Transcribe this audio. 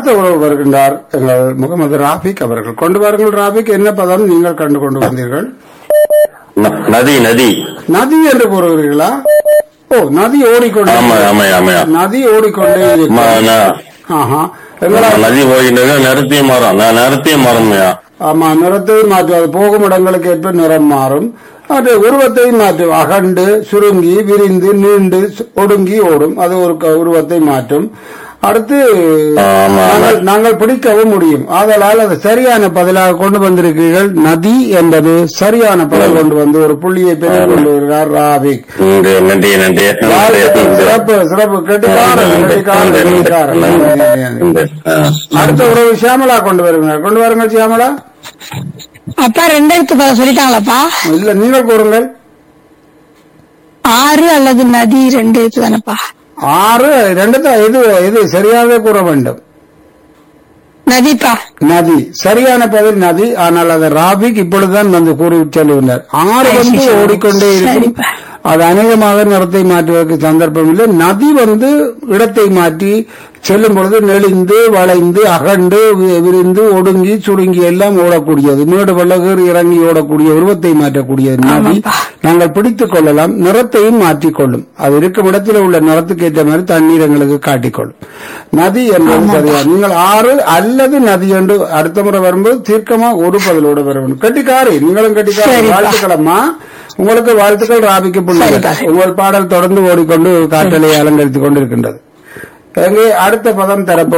அடுத்த உறவு வருகின்றார் எங்கள் முகமது ராபிக் அவர்கள் கொண்டு வாருங்கள் ராபிக் என்ன பதம் நீங்கள் கண்டு கொண்டு வந்தீர்கள் ந- நதி நதி நதி என்று கூறுகிறீர்களா ஓ நதி ஓடிக்கொண்டே ஆமா ஆமா ஆமா நதி ஓடிக்கொண்டே ம- இருக்கிறது. ந- ஆஹா எங்களால் நதி போயிட்டு நிறுத்திய மரம் நான் நிறுத்திய மரம்யா ஆமா நிறத்தையும் மாற்றும் அது போகும் இடங்களுக்கு ஏற்ப நிறம் மாறும் அது உருவத்தையும் மாற்றும் அகண்டு சுருங்கி விரிந்து நீண்டு சு- ஒடுங்கி ஓடும் அது ஒரு க- உருவத்தை மாற்றும் அடுத்து ஆமா. நாங்கள் நாங்கள் பிடிக்கவும் முடியும் ஆதலால் அது சரியான பதிலாக கொண்டு வந்திருக்கிறீர்கள் நதி என்பது சரியான பதில் கொண்டு வந்து ஒரு புள்ளியை பெற்றுக் கொண்டு வருகிறார் ராபிக் நன்றி நன்றி நன்றி வாழ்த்துக்கள். சிறப்பு சிறப்பு கெட்டிக்காரன் கெட்டிக்காரன் கெட்டிக்காரன் அடுத்த உறவு சியாமலா கொண்டு வருகிறார் கொண்டு வாருங்கள் சியாமலா அப்பா ரெண்டாயிரத்து பதம் சொல்லிட்டாங்களாப்பா இல்ல நீங்கள் கூறுங்கள் ஆறு அல்லது நதி ரெண்டு எழுத்து தானப்பா ஆறு ரெண்டு தான் இது இது சரியாகவே கூற வேண்டும் நதிப்பா நதி சரியான பதில் நதி ஆனால் அது ராபிக் இப்பொழுதுதான் வந்து கூறி செல்லுகிறார் ஆறு வந்து ஓடிக்கொண்டே இருக்கும் சரிப்பா. அது அநேகமாக நிறத்தை மாற்றுவதற்கு சந்தர்ப்பம் இல்லை நதி வந்து இடத்தை மாற்றி செல்லும் பொழுது நெளிந்து வளைந்து அகண்டு வி- விரிந்து ஒடுங்கி சுருங்கி எல்லாம் ஓடக்கூடியது மேடு பள்ளகர் இறங்கி ஓடக்கூடிய உருவத்தை மாற்றக்கூடியது நதி ஆமாப்பா. நாங்கள் பிடித்துக் கொள்ளலாம் நிறத்தையும் மாற்றிக்கொள்ளும் அது இருக்கும் இடத்தில் உள்ள நிறத்துக்கு ஏற்ற மாதிரி தண்ணீர் எங்களுக்கு காட்டிக்கொள்ளும் நதி என்பது சரியா நீங்கள் ஆறு அல்லது நதி என்று அடுத்த முறை வரும்போது தீர்க்கமா ஒரு பதிலோடு வர வேண்டும் கட்டிக்காரி நீங்களும் கட்டிக்காரி சரிப்பா. வாழ்த்துக்களம்மா உங்களுக்கு வாழ்த்துக்கள் ராபிக்கு பிள்ளைகள் சரிப்பா. உங்கள் பாடல் தொடர்ந்து ஓடிக்கொண்டு காற்றலை அலங்கரித்துக் கொண்டிருக்கின்றது எங்கே அடுத்த பதம் தரப்பு